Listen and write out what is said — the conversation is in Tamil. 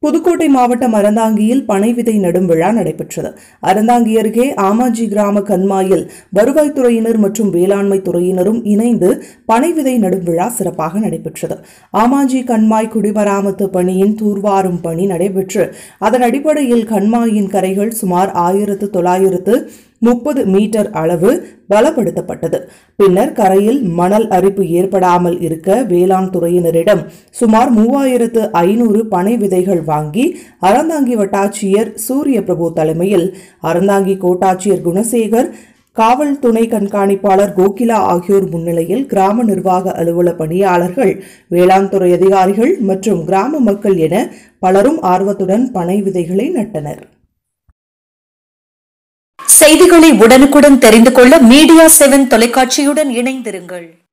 புதுக்கோட்டை மாவட்டம் அறந்தாங்கியில் பனை விதை நடும் விழா நடைபெற்றது அறந்தாங்கி அருகே ஆமாஜி கிராம கண்மாயில் வருவாய்த்துறையினர் மற்றும் வேளாண்மை துறையினரும் இணைந்து பனை விதை நடும் விழா சிறப்பாக நடைபெற்றது ஆமாஜி கண்மாய் குடிமராமத்து பணியின் தூர்வாரும் பணி நடைபெற்று அதன் அடிப்படையில் கண்மாயின் கரைகள் சுமார் ஆயிரத்து தொள்ளாயிரத்து முப்பது மீட்டர் அளவு பலப்படுத்தப்பட்டது பின்னர் கரையில் மணல் அரிப்பு ஏற்படாமல் இருக்க வேளாண் துறையினரிடம் சுமார் மூவாயிரத்து ஐநூறு பனை விதைகள் வாங்கி அறந்தாங்கி வட்டாட்சியர் சூரிய பிரபு தலைமையில் அறந்தாங்கி கோட்டாட்சியர் குணசேகர் காவல் துணை கண்காணிப்பாளர் கோகிலா ஆகியோர் முன்னிலையில் கிராம நிர்வாக அலுவல பணியாளர்கள் வேளாண் துறை அதிகாரிகள் மற்றும் கிராம மக்கள் என பலரும் ஆர்வத்துடன் பனை விதைகளை நட்டனர் செய்திகளை உடனுக்குடன் தெரிந்து கொள்ள மீடியா செவன் தொலைக்காட்சியுடன் இணைந்திருங்கள்